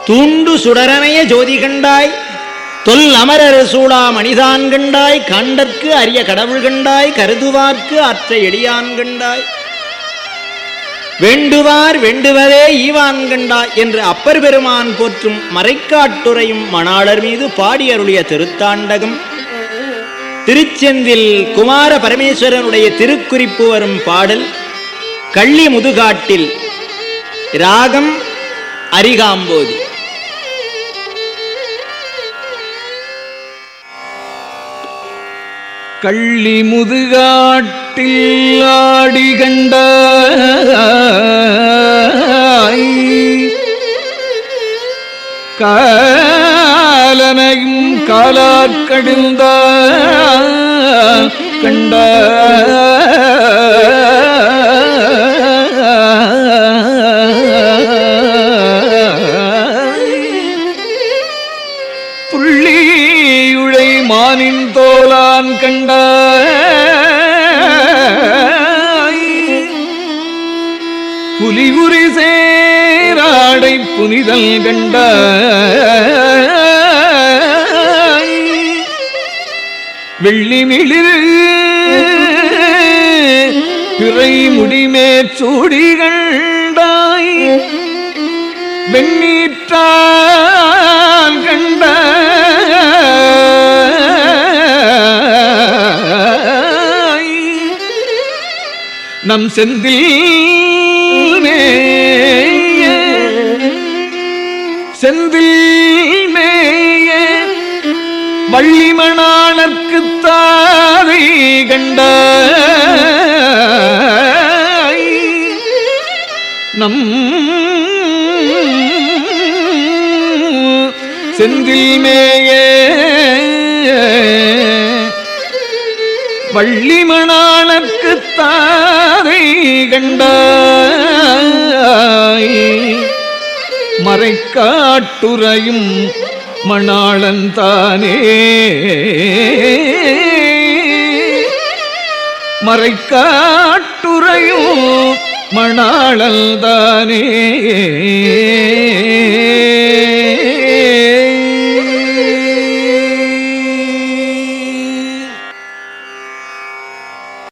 தூண்டு சுடரனைய ஜோதி கண்டாய் தொல் அமரர் சூடா மணிதான் கண்டாய் காண்டற்கு அரிய கடவுள் கண்டாய் கருதுவார்க்கு ஆற்ற எளியான் கண்டாய் வேண்டுவார் வேண்டுவதே ஈவான் கண்டாய் என்று அப்பர் பெருமான் போற்றும் மறைக்காட்டுரையும் மணாளர் மீது பாடியருடைய திருத்தாண்டகம் திருச்செந்தில் குமார பரமேஸ்வரனுடைய திருக்குறிப்பு வரும் பாடல் கள்ளி முதுகாட்டில் ராகம் அரிகாம்போதி கள்ளி முதுகாட்டில் ஆடி கண்ட காலனையும் காலாக்கடிந்த கண்ட புள்ளியுழை மானின் தோலான் கண்ட புலிகுரி சேராடை புனிதல் கண்ட வெள்ளிமிளிர் பிறை முடிமேற் சூடி கண்டாய் வெண்ணீற்றான் கண்ட நம் செந்தில் மேய செந்தில் மேய வள்ளிமணாளர்க்கு தாதை கண்ட நம் செந்தில் மேய வள்ளிமணாளர்க்கு தாதை கண்டாய் மறைக்காட்டுரையும் மணாளன் தானே மறைக்காட்டுரையும் மணாளல் தானே